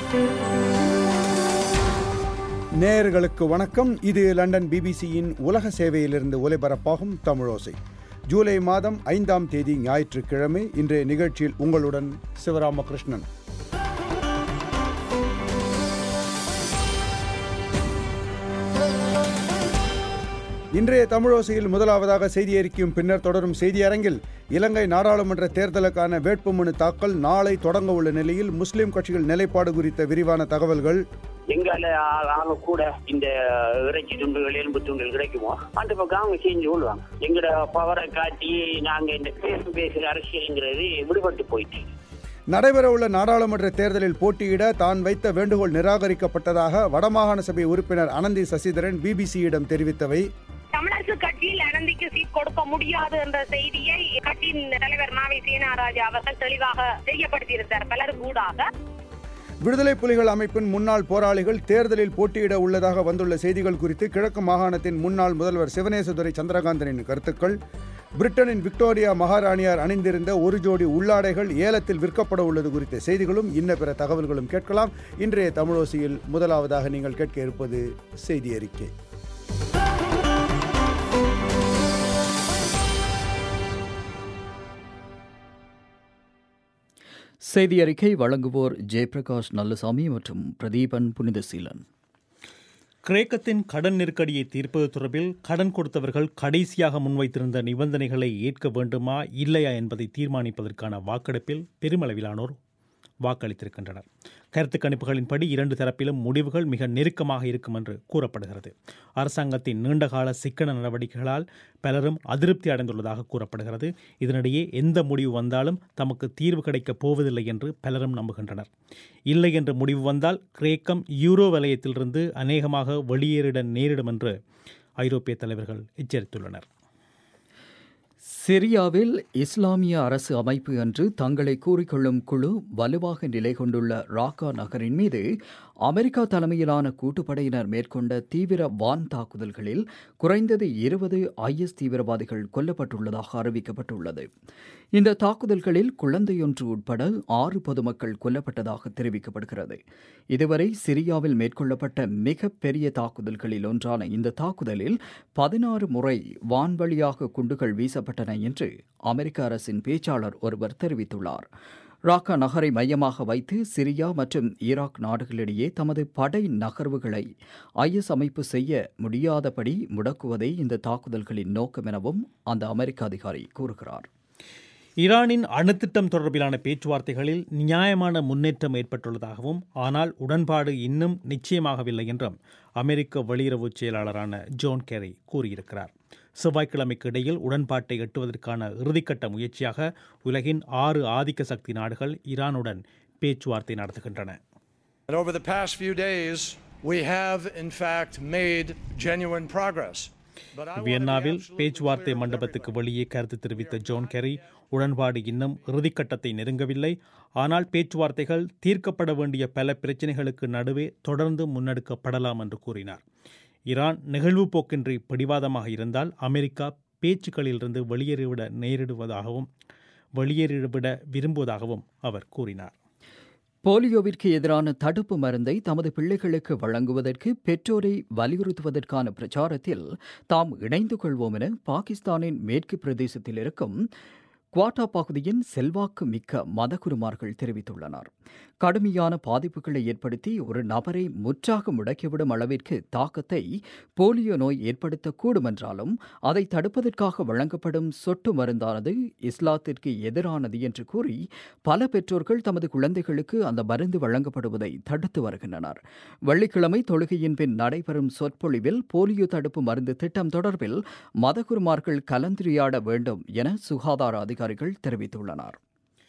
நேயர்களுக்கு வணக்கம் இது லண்டன் பிபிசியின் உலக சேவையிலிருந்து ஒலிபரப்பாகும் தமிழோசை ஜூலை மாதம் ஐந்தாம் தேதி ஞாயிற்றுக்கிழமை இன்றைய நிகழ்ச்சியில் உங்களுடன் சிவராமகிருஷ்ணன் இன்றைய தமிழோசையில் முதலாவதாக செய்தி அறிக்கையும் பின்னர் தொடரும் செய்தி அரங்கில் இலங்கை நாடாளுமன்ற தேர்தலுக்கான வேட்புமனு தாக்கல் நாளை தொடங்க உள்ள நிலையில் முஸ்லிம் கட்சிகள் நிலைப்பாடு குறித்த விரிவான தகவல்கள் எங்கால ஆ- ஆக கூட இந்த இறைச்சி துண்டுகள் எலும்பு துண்டுகள் கிடைக்குமோ அந்த பக்கம் அவங்க செஞ்சு கொள்வாங்க எங்கட பவரை காட்டி நாங்க இந்த பேசு பேசுற அரசியல்ங்கிறது விடுபட்டு போயிட்டு நடைபெறவுள்ள நாடாளுமன்ற தேர்தலில் போட்டியிட தான் வைத்த வேண்டுகோள் நிராகரிக்கப்பட்டதாக வடமாகாண சபை உறுப்பினர் அனந்தி சசிதரன் பிபிசியிடம் தெரிவித்தவை தமிழரசு கட்சியில் அனந்திக்கு சீட் கொடுக்க முடியாது என்ற செய்தியை கட்சியின் தலைவர் நாவை சேனாராஜா அவர்கள் தெளிவாக தெரியப்படுத்தியிருந்தார் பலர் கூடாக விடுதலை புலிகள் அமைப்பின் முன்னாள் போராளிகள் தேர்தலில் போட்டியிட உள்ளதாக வந்துள்ள செய்திகள் குறித்து கிழக்கு மாகாணத்தின் முன்னாள் முதல்வர் சிவனேசதுரை சந்திரகாந்தனின் கருத்துக்கள் பிரிட்டனின் விக்டோரியா மகாராணியார் அணிந்திருந்த ஒரு ஜோடி உள்ளாடைகள் ஏலத்தில் விற்கப்பட உள்ளது குறித்த செய்திகளும் இன்ன பிற தகவல்களும் கேட்கலாம் இன்றைய தமிழோசியில் முதலாவதாக நீங்கள் கேட்க இருப்பது செய்தி அறிக்கை செய்தி அறிக்கை வழங்குவோர் ஜெயபிரகாஷ் நல்லசாமி மற்றும் பிரதீபன் புனிதசீலன் கிரேக்கத்தின் கடன் நெருக்கடியை தீர்ப்பது தொடர்பில் கடன் கொடுத்தவர்கள் கடைசியாக முன்வைத்திருந்த நிபந்தனைகளை ஏற்க வேண்டுமா இல்லையா என்பதை தீர்மானிப்பதற்கான வாக்கெடுப்பில் பெருமளவிலானோர் வாக்களித்திருக்கின்றனர் கருத்து கணிப்புகளின்படி இரண்டு தரப்பிலும் முடிவுகள் மிக நெருக்கமாக இருக்கும் என்று கூறப்படுகிறது அரசாங்கத்தின் நீண்டகால சிக்கன நடவடிக்கைகளால் பலரும் அதிருப்தி அடைந்துள்ளதாக கூறப்படுகிறது இதனிடையே எந்த முடிவு வந்தாலும் தமக்கு தீர்வு கிடைக்கப் போவதில்லை என்று பலரும் நம்புகின்றனர் இல்லை என்ற முடிவு வந்தால் கிரேக்கம் யூரோ வலயத்திலிருந்து அநேகமாக வெளியேறிட நேரிடும் என்று ஐரோப்பிய தலைவர்கள் எச்சரித்துள்ளனர் சிரியாவில் இஸ்லாமிய அரசு அமைப்பு என்று தங்களை கூறிக்கொள்ளும் குழு வலுவாக நிலை கொண்டுள்ள ராக்கா நகரின் மீது அமெரிக்கா தலைமையிலான கூட்டுப்படையினர் மேற்கொண்ட தீவிர வான் தாக்குதல்களில் குறைந்தது இருபது ஐஎஸ் தீவிரவாதிகள் கொல்லப்பட்டுள்ளதாக அறிவிக்கப்பட்டுள்ளது இந்த தாக்குதல்களில் குழந்தையொன்று உட்பட ஆறு பொதுமக்கள் கொல்லப்பட்டதாக தெரிவிக்கப்படுகிறது இதுவரை சிரியாவில் மேற்கொள்ளப்பட்ட மிக பெரிய தாக்குதல்களில் ஒன்றான இந்த தாக்குதலில் பதினாறு முறை வான்வழியாக குண்டுகள் வீசப்பட்டன என்று அமெரிக்க அரசின் பேச்சாளர் ஒருவர் தெரிவித்துள்ளார் ராக்கா நகரை மையமாக வைத்து சிரியா மற்றும் ஈராக் நாடுகளிடையே தமது படை நகர்வுகளை ஐஎஸ் அமைப்பு செய்ய முடியாதபடி முடக்குவதே இந்த தாக்குதல்களின் நோக்கம் எனவும் அந்த அமெரிக்க அதிகாரி கூறுகிறார் ஈரானின் அணுத்திட்டம் தொடர்பிலான பேச்சுவார்த்தைகளில் நியாயமான முன்னேற்றம் ஏற்பட்டுள்ளதாகவும் ஆனால் உடன்பாடு இன்னும் நிச்சயமாகவில்லை என்றும் அமெரிக்க வெளியுறவு செயலாளரான ஜோன் கேரி கூறியிருக்கிறார் செவ்வாய்க்கிழமைக்கு இடையில் உடன்பாட்டை எட்டுவதற்கான இறுதிக்கட்ட முயற்சியாக உலகின் ஆறு ஆதிக்க சக்தி நாடுகள் ஈரானுடன் பேச்சுவார்த்தை நடத்துகின்றன And over the past few days, we have in fact made genuine progress. But I want to be வியன்னாவில் absolutely பேச்சுவார்த்தை clear with மண்டபத்துக்கு everybody. வெளியே கருத்து தெரிவித்த ஜோன் கெரி உடன்பாடு இன்னும் இறுதிக்கட்டத்தை நெருங்கவில்லை ஆனால் பேச்சுவார்த்தைகள் தீர்க்கப்பட வேண்டிய பல பிரச்சினைகளுக்கு நடுவே தொடர்ந்து முன்னெடுக்கப்படலாம் என்று கூறினார் ஈரான் நிகழ்வு போக்கின்றி பிடிவாதமாக இருந்தால் அமெரிக்கா பேச்சுக்களிலிருந்து வெளியேறிவிட நேரிடுவதாகவும் வெளியேறிவிட விரும்புவதாகவும் அவர் கூறினார் போலியோவிற்கு எதிரான தடுப்பு மருந்தை தமது பிள்ளைகளுக்கு வழங்குவதற்கு பெற்றோரை வலியுறுத்துவதற்கான பிரச்சாரத்தில் தாம் இணைந்து கொள்வோம் என பாகிஸ்தானின் மேற்கு பிரதேசத்தில் இருக்கும் குவாட்டா பகுதியின் செல்வாக்கு மிக்க மதகுருமார்கள் தெரிவித்துள்ளனர் கடுமையான பாதிப்புகளை ஏற்படுத்தி ஒரு நபரை முற்றாக முடக்கிவிடும் அளவிற்கு தாக்கத்தை போலியோ நோய் ஏற்படுத்தக்கூடும் என்றாலும் அதை தடுப்பதற்காக வழங்கப்படும் சொட்டு மருந்தானது இஸ்லாத்திற்கு எதிரானது என்று கூறி பல பெற்றோர்கள் தமது குழந்தைகளுக்கு அந்த மருந்து வழங்கப்படுவதை தடுத்து வருகின்றனர் வெள்ளிக்கிழமை தொழுகையின் பின் நடைபெறும் சொற்பொழிவில் போலியோ தடுப்பு மருந்து திட்டம் தொடர்பில் மதகுருமார்கள் கலந்துரையாட வேண்டும் என சுகாதார அதிகாரிகள் தெரிவித்துள்ளனர்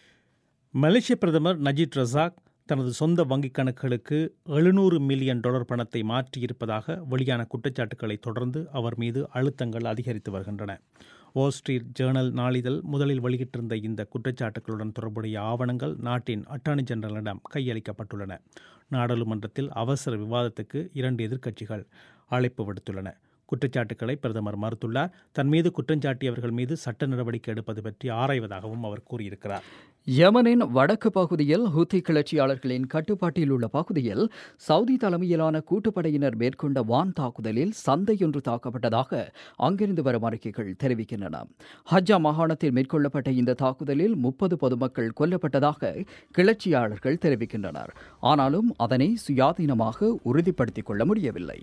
மலேசிய பிரதமர் நஜீத் ரசாக் தனது சொந்த வங்கிக் கணக்குகளுக்கு எழுநூறு மில்லியன் டாலர் பணத்தை மாற்றியிருப்பதாக வெளியான குற்றச்சாட்டுக்களை தொடர்ந்து அவர் மீது அழுத்தங்கள் அதிகரித்து வருகின்றன வால் ஸ்ட்ரீட் ஜேர்னல் நாளிதழ் முதலில் வெளியிட்டிருந்த இந்த குற்றச்சாட்டுகளுடன் தொடர்புடைய ஆவணங்கள் நாட்டின் அட்டார்னி ஜெனரலிடம் கையளிக்கப்பட்டுள்ளன நாடாளுமன்றத்தில் அவசர விவாதத்துக்கு இரண்டு எதிர்க்கட்சிகள் அழைப்பு விடுத்துள்ளன குற்றச்சாட்டுக்களை பிரதமர் மறுத்துள்ளார் தன் மீது குற்றஞ்சாட்டியவர்கள் மீது சட்ட நடவடிக்கை எடுப்பது பற்றி ஆராய்வதாகவும் அவர் கூறியிருக்கிறார் யமனின் வடக்கு பகுதியில் ஹூத்தி கிளர்ச்சியாளர்களின் கட்டுப்பாட்டில் உள்ள பகுதியில் சவுதி தலைமையிலான கூட்டுப்படையினர் மேற்கொண்ட வான் தாக்குதலில் சந்தையொன்று தாக்கப்பட்டதாக அங்கிருந்து வரும் அறிக்கைகள் தெரிவிக்கின்றன ஹஜ்ஜா மாகாணத்தில் மேற்கொள்ளப்பட்ட இந்த தாக்குதலில் முப்பது பொதுமக்கள் கொல்லப்பட்டதாக கிளர்ச்சியாளர்கள் தெரிவிக்கின்றனர் ஆனாலும் அதனை சுயாதீனமாக உறுதிப்படுத்திக் கொள்ள முடியவில்லை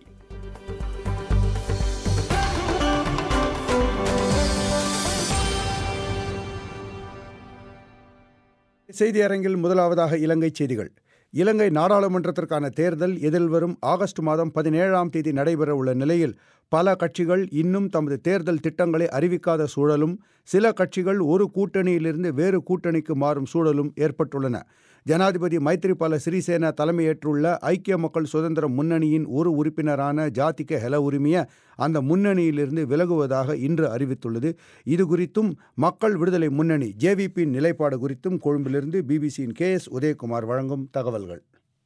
செய்தி அரங்கில் முதலாவதாக இலங்கை செய்திகள் இலங்கை நாடாளுமன்றத்திற்கான தேர்தல் எதிர்வரும் ஆகஸ்ட் மாதம் பதினேழாம் தேதி நடைபெற உள்ள நிலையில் பல கட்சிகள் இன்னும் தமது தேர்தல் திட்டங்களை அறிவிக்காத சூழலும் சில கட்சிகள் ஒரு கூட்டணியிலிருந்து வேறு கூட்டணிக்கு மாறும் சூழலும் ஏற்பட்டுள்ளன ஜனாதிபதி மைத்ரிபால சிறிசேனா தலைமையேற்றுள்ள ஐக்கிய மக்கள் சுதந்திர முன்னணியின் ஒரு உறுப்பினரான ஜாதிக ஹெல உரிமைய அந்த முன்னணியிலிருந்து விலகுவதாக இன்று அறிவித்துள்ளது இது குறித்தும் மக்கள் விடுதலை முன்னணி ஜேவிபியின் நிலைப்பாடு குறித்தும் கொழும்பிலிருந்து பிபிசியின் கே எஸ் உதயகுமார் வழங்கும் தகவல்கள்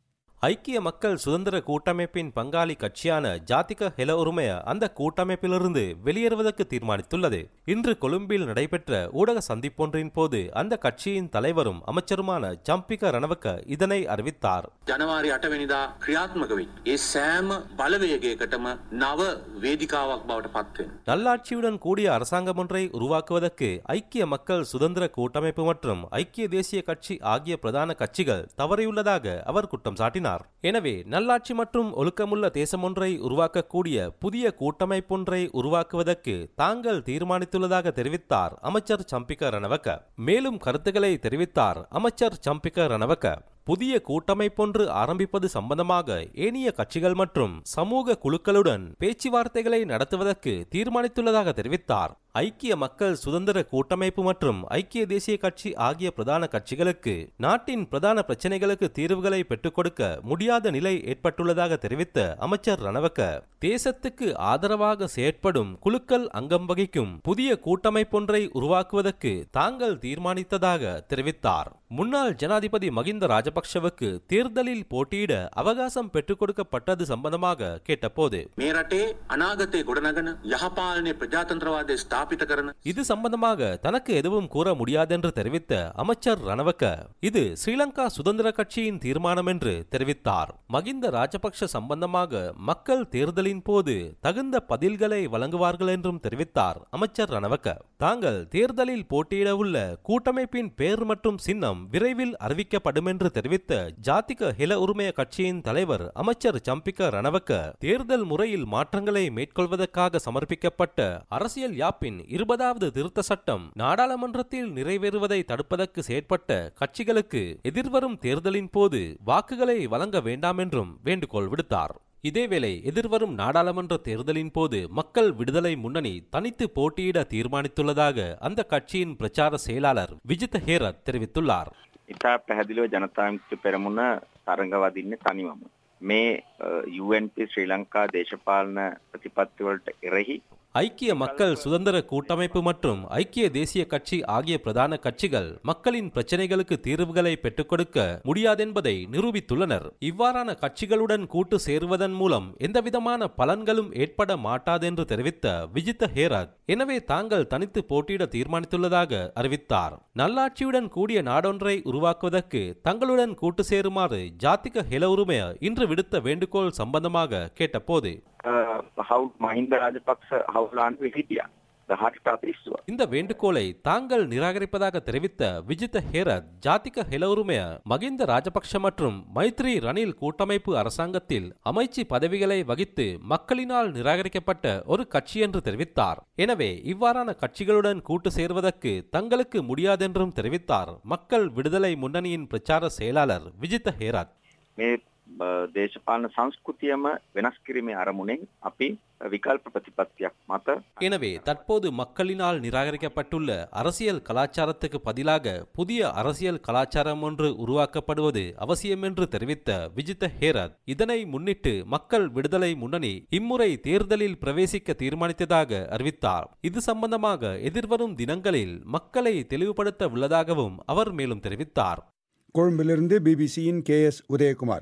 ஐக்கிய மக்கள் சுதந்திர கூட்டமைப்பின் பங்காளி கட்சியான ஜாதிக ஹெல உரிமைய அந்த கூட்டமைப்பிலிருந்து வெளியேறுவதற்கு தீர்மானித்துள்ளது இன்று கொழும்பில் நடைபெற்ற ஊடக சந்திப்பொன்றின் போது அந்த கட்சியின் தலைவரும் அமைச்சருமான ஜம்பிக ரணவக்க இதனை அறிவித்தார் ජනවාරි අටවැනිදා ක්‍රියාත්මක වෙයි. ඒ සෑම බලවේගයකටම නව වේදිකාවක් බවට පත්වෙන. நல்லாட்சியுடன் கூடிய அரசாங்கம் ஒன்றை உருவாக்குவதற்கு ஐக்கிய மக்கள் சுதந்திர கூட்டமைப்பு மற்றும் ஐக்கிய தேசிய கட்சி ஆகிய பிரதான கட்சிகள் தவறியுள்ளதாக அவர் குற்றம் சாட்டினார் எனவே நல்லாட்சி மற்றும் ஒழுக்கமுள்ள தேசம் ஒன்றை உருவாக்கக்கூடிய புதிய கூட்டமைப்பொன்றை உருவாக்குவதற்கு தாங்கள் தீர்மானித்துள்ளதாக தெரிவித்தார் அமைச்சர் சம்பிக்க ரணவக்க மேலும் கருத்துக்களை தெரிவித்தார் அமைச்சர் சம்பிக்க ரணவக்க புதிய கூட்டமைப்பொன்று ஆரம்பிப்பது சம்பந்தமாக ஏனைய கட்சிகள் மற்றும் சமூக குழுக்களுடன் பேச்சுவார்த்தைகளை நடத்துவதற்கு தீர்மானித்துள்ளதாக தெரிவித்தார் ஐக்கிய மக்கள் சுதந்திர கூட்டமைப்பு மற்றும் ஐக்கிய தேசிய கட்சி ஆகிய பிரதான கட்சிகளுக்கு நாட்டின் பிரதான பிரச்சனைகளுக்கு தீர்வுகளை பெற்றுக் கொடுக்க முடியாத நிலை ஏற்பட்டுள்ளதாக தெரிவித்த அமைச்சர் ரணவக்க தேசத்துக்கு ஆதரவாக செயற்படும் குழுக்கள் அங்கம் வகிக்கும் புதிய கூட்டமைப்பொன்றை உருவாக்குவதற்கு தாங்கள் தீர்மானித்ததாக தெரிவித்தார் முன்னாள் ஜனாதிபதி மகிந்த ராஜபக்ஷவுக்கு தேர்தலில் போட்டியிட அவகாசம் பெற்றுக் கொடுக்கப்பட்டது சம்பந்தமாக கேட்டபோது මේ රටේ අනාගතය ගොඩනගන යහපාලනය ප්‍රජාතන්ත්‍රවාදය ස්ථාපිත කරන இது சம்பந்தமாக தனக்கு எதுவும் கூற முடியாதென்று தெரிவித்த அமைச்சர் ரணவக்க இது ஸ்ரீலங்கா சுதந்திர கட்சியின் தீர்மானம் என்று தெரிவித்தார் மகிந்த ராஜபக்ஷ சம்பந்தமாக மக்கள் தேர்தலின் போது தகுந்த பதில்களை வழங்குவார்கள் என்றும் தெரிவித்தார் அமைச்சர் ரணவக்க தாங்கள் தேர்தலில் போட்டியிட உள்ள கூட்டமைப்பின் பெயர் மற்றும் சின்னம் விரைவில் அறிவிக்கப்படும் என்று தெரிவித்த ஜாதிக ஹில உரிமைய கட்சியின் தலைவர் அமைச்சர் சம்பிக்க ரணவக்க தேர்தல் முறையில் மாற்றங்களை மேற்கொள்வதற்காக சமர்ப்பிக்கப்பட்ட அரசியல் யாப்பின் இருபதாவது திருத்த சட்டம் நாடாளுமன்றத்தில் நிறைவேறுவதை தடுப்பதற்கு செயற்பட்ட கட்சிகளுக்கு எதிர்வரும் தேர்தலின் போது வாக்குகளை வழங்க வேண்டாம் என்றும் வேண்டுகோள் விடுத்தார் இதேவேளை எதிர்வரும் நாடாளுமன்ற தேர்தலின் போது மக்கள் விடுதலை முன்னணி தனித்து போட்டியிட தீர்மானித்துள்ளதாக அந்த கட்சியின் பிரச்சார செயலாளர் விஜித் ஹேரத் தெரிவித்துள்ளார் ඉතා පැහැදිලිව ජනතාමිත්‍ර පෙරමුණ තරඟවදින්න තනිවම. මේ UNP ශ්‍රී ලංකා දේශපාලන ප්‍රතිපත්තිවලට එරෙහි ஐக்கிய மக்கள் சுதந்திர கூட்டமைப்பு மற்றும் ஐக்கிய தேசிய கட்சி ஆகிய பிரதான கட்சிகள் மக்களின் பிரச்சனைகளுக்கு தீர்வுகளை பெற்றுக் கொடுக்க முடியாதென்பதை நிரூபித்துள்ளனர் இவ்வாறான கட்சிகளுடன் கூட்டு சேருவதன் மூலம் எந்தவிதமான பலன்களும் ஏற்பட மாட்டாதென்று தெரிவித்த விஜித்த ஹேரத் எனவே தாங்கள் தனித்து போட்டியிட தீர்மானித்துள்ளதாக அறிவித்தார் நல்லாட்சியுடன் கூடிய நாடொன்றை உருவாக்குவதற்கு தங்களுடன் கூட்டு சேருமாறு ஜாத்திக ஹெல உரிமைய இன்று விடுத்த வேண்டுகோள் சம்பந்தமாக கேட்டபோது හවු මහින්ද රාජපක්ෂ හවුලාන්ව හිටියා දහට ප්‍රතිස්තුව. இந்த வேண்டுகோளை தாங்கள் நிராகரிப்பதாக தெரிவித்த விஜித்த ஹேரத் ஜாதிக ஹெலவுரிமைய மகிந்த ராஜபக்ஷ மற்றும் மைத்ரி ரணில் கூட்டமைப்பு அரசாங்கத்தில் அமைச்சு பதவிகளை வகித்து மக்களினால் நிராகரிக்கப்பட்ட ஒரு கட்சி என்று தெரிவித்தார் எனவே இவ்வாறான கட்சிகளுடன் கூட்டு சேர்வதற்கு தங்களுக்கு முடியாதென்றும் தெரிவித்தார் மக்கள் விடுதலை முன்னணியின் பிரச்சார செயலாளர் விஜித்த ஹேரத் මේ දේශපාලන සංස්කෘතියම වෙනස් කිරීමේ අරමුණෙන් අපි විකල්ප ප්‍රතිපත්තියක් මත எனவே தற்போது மக்களினால் நிராகரிக்கப்பட்டுள்ள அரசியல் கலாச்சாரத்துக்கு பதிலாக புதிய அரசியல் கலாச்சாரம் ஒன்று உருவாக்கப்படுவது அவசியம் என்று தெரிவித்த விஜித்த ஹேரத் இதனை முன்னிட்டு மக்கள் விடுதலை முன்னணி இம்முறை தேர்தலில் பிரவேசிக்க தீர்மானித்ததாக அறிவித்தார் இது சம்பந்தமாக எதிர்வரும் தினங்களில் மக்களை தெளிவுபடுத்த உள்ளதாகவும் அவர் மேலும் தெரிவித்தார் கொழும்பிலிருந்து பிபிசியின் கே எஸ் உதயகுமார்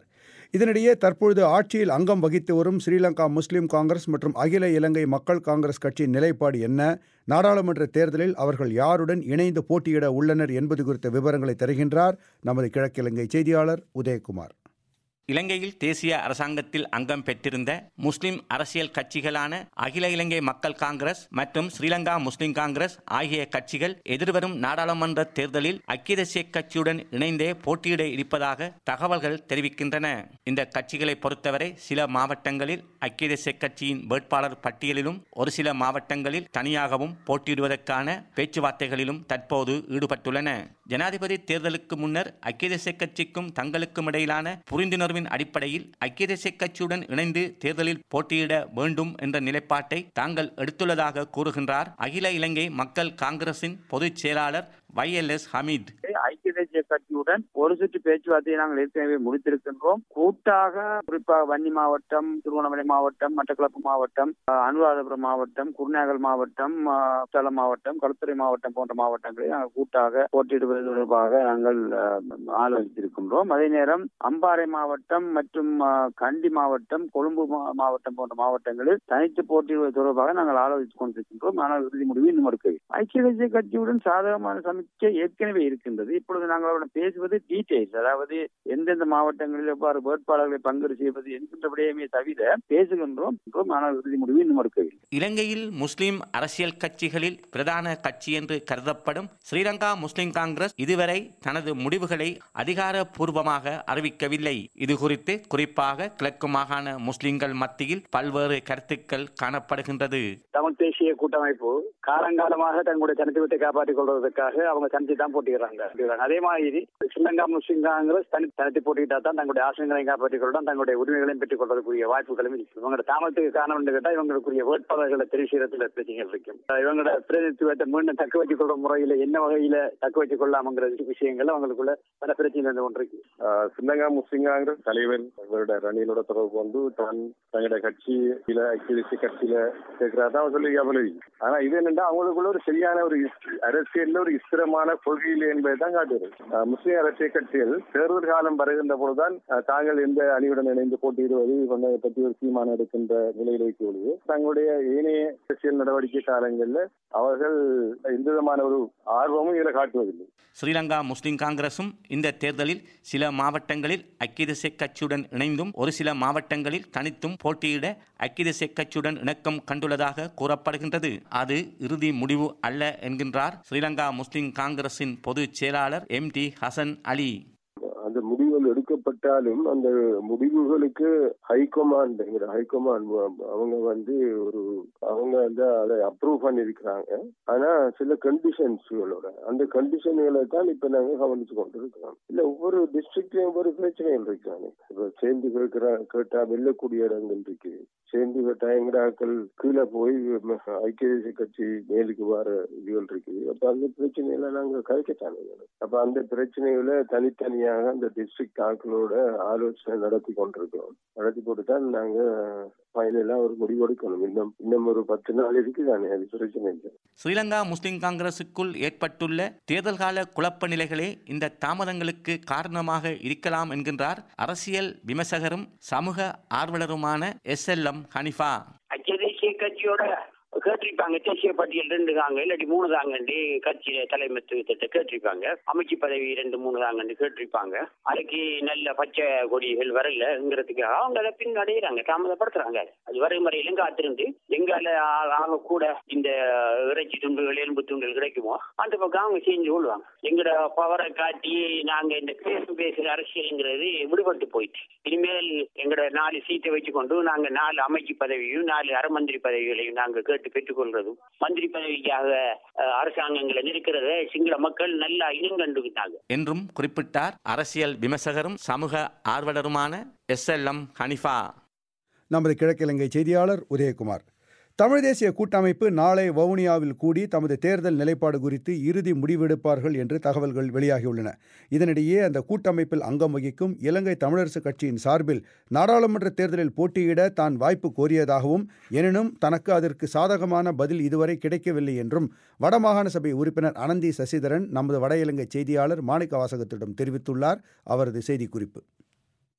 இதனிடையே தற்பொழுது ஆட்சியில் அங்கம் வகித்து வரும் ஸ்ரீலங்கா முஸ்லிம் காங்கிரஸ் மற்றும் அகில இலங்கை மக்கள் காங்கிரஸ் கட்சியின் நிலைப்பாடு என்ன நாடாளுமன்ற தேர்தலில் அவர்கள் யாருடன் இணைந்து போட்டியிட உள்ளனர் என்பது குறித்த விவரங்களை தருகின்றார் நமது கிழக்கிழங்கை செய்தியாளர் உதயகுமார் இலங்கையில் தேசிய அரசாங்கத்தில் அங்கம் பெற்றிருந்த முஸ்லிம் அரசியல் கட்சிகளான அகில இலங்கை மக்கள் காங்கிரஸ் மற்றும் ஸ்ரீலங்கா முஸ்லிம் காங்கிரஸ் ஆகிய கட்சிகள் எதிர்வரும் நாடாளுமன்ற தேர்தலில் ஐக்கிய தேசிய கட்சியுடன் இணைந்தே போட்டியிட இருப்பதாக தகவல்கள் தெரிவிக்கின்றன இந்த கட்சிகளை பொறுத்தவரை சில மாவட்டங்களில் ஐக்கிய தேசிய கட்சியின் வேட்பாளர் பட்டியலிலும் ஒரு சில மாவட்டங்களில் தனியாகவும் போட்டியிடுவதற்கான பேச்சுவார்த்தைகளிலும் தற்போது ஈடுபட்டுள்ளன ஜனாதிபதி தேர்தலுக்கு முன்னர் ஐக்கிய தேசிய கட்சிக்கும் தங்களுக்கும் இடையிலான புரிந்துணர்வு உத்தரவின் அடிப்படையில் ஐக்கிய தேசிய கட்சியுடன் இணைந்து தேர்தலில் போட்டியிட வேண்டும் என்ற நிலைப்பாட்டை தாங்கள் எடுத்துள்ளதாக கூறுகின்றார் அகில இலங்கை மக்கள் காங்கிரசின் பொதுச் செயலாளர் வை எல் எஸ் ஹமீத் ஐக்கிய தேசிய கட்சியுடன் ஒரு சுற்று பேச்சுவார்த்தையை நாங்கள் ஏற்கனவே முடித்திருக்கின்றோம் கூட்டாக குறிப்பாக வன்னி மாவட்டம் திருவண்ணாமலை மாவட்டம் மட்டக்களப்பு மாவட்டம் அனுராதபுரம் மாவட்டம் குருநாகல் மாவட்டம் சேலம் மாவட்டம் களுத்துறை மாவட்டம் போன்ற மாவட்டங்களில் நாங்கள் கூட்டாக போட்டியிடுவது தொடர்பாக நாங்கள் ஆலோசித்திருக்கின்றோம் அதே நேரம் அம்பாறை மாவட்டம் மற்றும் கண்டி மாவட்டம் கொழும்பு மாவட்டம் போன்ற மாவட்டங்களில் தனித்து போட்டியிடுவது தொடர்பாக நாங்கள் ஆலோசித்துக் கொண்டிருக்கின்றோம் ஆனால் இறுதி முடிவு இன்னும் எடுக்கவில்லை ஐக்கிய தேசிய கட்சியுடன் சாதகமான சமீட்சை ஏற்கனவே இருக்கின்றது இப்பொழுது நாங்கள் அவருடன் பேசுவது டீடைல்ஸ் அதாவது எந்தெந்த மாவட்டங்களில் எவ்வாறு வேட்பாளர்களை பங்கேற்று செய்வது என்கின்ற விடயமே தவிர பேசுகின்றோம் ஆனால் இறுதி முடிவு இன்னும் எடுக்கவில்லை இலங்கையில் முஸ்லிம் அரசியல் கட்சிகளில் பிரதான கட்சி என்று கருதப்படும் ஸ்ரீலங்கா முஸ்லிம் காங்கிரஸ் இதுவரை தனது முடிவுகளை அதிகாரப்பூர்வமாக அறிவிக்கவில்லை இது குறித்து குறிப்பாக கிழக்கு மாகாண முஸ்லிம்கள் மத்தியில் பல்வேறு கருத்துக்கள் காணப்படுகின்றது தமிழ் தேசிய கூட்டமைப்பு காலங்காலமாக தங்களுடைய தனித்துவத்தை காப்பாற்றிக் கொள்வதற்காக அவங்க தனித்து தான் போட்டிக்கிறாங்க அதே மாதிரி ஸ்ரீலங்கா முஸ்லிம் காங்கிரஸ் தனி தனித்து போட்டிக்கிட்டா தான் தங்களுடைய ஆசனங்களையும் காப்பாற்றிக் கொள்ளலாம் தங்களுடைய உரிமைகளையும் பெற்றுக் கொள்வதற்குரிய வாய்ப்புகளும் இருக்கு இவங்களோட தாமத்துக்கு காரணம் என்று கேட்டால் இவங்களுக்குரிய வேட்பாளர்களை தெரிவு செய்யறதுல பிரச்சனைகள் இருக்கும் இவங்களோட பிரதிநிதித்துவத்தை மீண்டும் தக்க வச்சுக் கொள்ளும் முறையில என்ன வகையில தக்க வச்சுக் கொள்ளாமங்கிற விஷயங்கள் அவங்களுக்குள்ள பல பிரச்சனை இருந்து கொண்டிருக்கு ஸ்ரீலங்கா முஸ்லிம் காங்கிரஸ் தலைவர் இவருடைய ரணிலோட தொடர்பு வந்து தான் தங்களுடைய கட்சியில ஐக்கிய தேசிய கட்சியில சேர்க்கிறதா சொல்லி அவ்வளவு ஆனா இது என்னன்னா அவங்களுக்குள்ள ஒரு சரியான ஒரு அரசியல்ல ஒரு ஸ்திரமான கொள்கையில் என்பதை தான் காட்டுகிறது முஸ்லிம் அரசியல் கட்சிகள் தேர்தல் காலம் வருகின்ற பொழுதுதான் தாங்கள் எந்த அணியுடன் இணைந்து போட்டியிடுவது இவங்க பற்றி ஒரு தீர்மானம் எடுக்கின்ற நிலையில் வைக்கும் பொழுது தங்களுடைய ஏனைய அரசியல் நடவடிக்கை காலங்களில் அவர்கள் எந்த விதமான ஒரு ஆர்வமும் இதில் காட்டுவதில்லை ஸ்ரீலங்கா முஸ்லிம் காங்கிரசும் இந்த தேர்தலில் சில மாவட்டங்களில் ஐக்கிய தேசிய கட்சியுடன் இணைந்தும் ஒரு சில மாவட்டங்களில் தனித்தும் போட்டியிட ஐக்கிய தேசிய கட்சியுடன் இணக்கம் கண்டுள்ளதாக கூறப்படுகின்றது அது இறுதி முடிவு அல்ல என்கின்றார் ஸ்ரீலங்கா முஸ்லிம் காங்கிரசின் பொதுச் செயலாளர் எம் டி ஹசன் அலி அந்த முடிவுகள் எடுக்கப்பட்டாலும் அந்த முடிவுகளுக்கு ஹைகமாண்ட் ஹைகமாண்ட் அவங்க வந்து ஒரு அவங்க வந்து அதை அப்ரூவ் பண்ணிருக்கிறாங்க ஆனா சில கண்டிஷன்ஸ்களோட அந்த கண்டிஷன்களை தான் இப்ப நாங்க கவனிச்சு கொண்டு இருக்கிறோம் இல்ல ஒவ்வொரு டிஸ்ட்ரிக்ட்லயும் ஒவ்வொரு பிரச்சனைகள் இருக்காங்க இப்ப சேர்ந்து கேட்கிற கேட்டா வெல்லக்கூடிய இடங்கள் இருக்கு சேர்ந்து கேட்டா எங்கடாக்கள் கீழே போய் ஐக்கிய தேசிய கட்சி மேலுக்கு வர இதுகள் இருக்கு அப்ப அந்த பிரச்சனைகளை நாங்க கலைக்கத்தானே அப்ப அந்த பிரச்சனைகளை தனித்தனியாக அந்த டிஸ்ட்ரிக்ட் ஆட்களோட ஆலோசனை நடத்தி கொண்டிருக்கிறோம் நடத்தி போட்டு தான் நாங்க ஃபைனலா ஒரு முடிவு எடுக்கணும் இன்னும் இன்னும் ஒரு பத்து நாள் இருக்குதானே அது பிரச்சனை இல்லை ஸ்ரீலங்கா முஸ்லிம் காங்கிரசுக்குள் ஏற்பட்டுள்ள தேர்தல் கால குழப்ப நிலைகளே இந்த தாமதங்களுக்கு காரணமாக இருக்கலாம் என்கின்றார் அரசியல் விமர்சகரும் சமூக ஆர்வலருமான எஸ் எல் எம் ஹனிஃபா ஐக்கிய தேசிய கட்சியோட கேட்டிருப்பாங்க தேசிய பட்டியல் ரெண்டு தாங்க இல்லாட்டி மூணு தாங்கண்டு கட்சி தலைமைத்துவத்தை கேட்டிருப்பாங்க அமைச்சு பதவி ரெண்டு மூணு தாங்கண்டு கேட்டிருப்பாங்க அதுக்கு நல்ல பச்சை கொடிகள் வரலங்கிறதுக்காக அவங்க அதை பின் அடையிறாங்க தாமதப்படுத்துறாங்க அது வரும் வரையிலும் காத்திருந்து எங்கால ஆக கூட இந்த இறைச்சி துண்டுகள் எலும்பு துண்டுகள் கிடைக்குமோ அந்த பக்கம் அவங்க செஞ்சு கொள்வாங்க எங்களோட பவரை காட்டி நாங்க இந்த பேசு பேசுற அரசியலுங்கிறது விடுபட்டு போயிட்டு இனிமேல் எங்களோட நாலு சீட்டை வச்சுக்கொண்டு நாங்க நாலு அமைச்சு பதவியும் நாலு அரமந்திரி பதவிகளையும் நாங்க கேட்டு பெற்றுக்கொள்றதும் மந்திரி பதவிக்காக அரசாங்கங்களை இருக்கிறத சிங்கள மக்கள் நல்லா இனங்கண்டுகிட்டாங்க என்றும் குறிப்பிட்டார் அரசியல் விமர்சகரும் சமூக ஆர்வலருமான எஸ் எல் எம் ஹனிஃபா நமது கிழக்கிழங்கை செய்தியாளர் உதயகுமார் தமிழ் தேசிய கூட்டமைப்பு நாளை வவுனியாவில் கூடி தமது தேர்தல் நிலைப்பாடு குறித்து இறுதி முடிவெடுப்பார்கள் என்று தகவல்கள் வெளியாகியுள்ளன இதனிடையே அந்த கூட்டமைப்பில் அங்கம் வகிக்கும் இலங்கை தமிழரசு கட்சியின் சார்பில் நாடாளுமன்ற தேர்தலில் போட்டியிட தான் வாய்ப்பு கோரியதாகவும் எனினும் தனக்கு அதற்கு சாதகமான பதில் இதுவரை கிடைக்கவில்லை என்றும் வடமாகாண சபை உறுப்பினர் அனந்தி சசிதரன் நமது வட இலங்கை செய்தியாளர் மாணிக்க வாசகத்திடம் தெரிவித்துள்ளார் அவரது செய்திக்குறிப்பு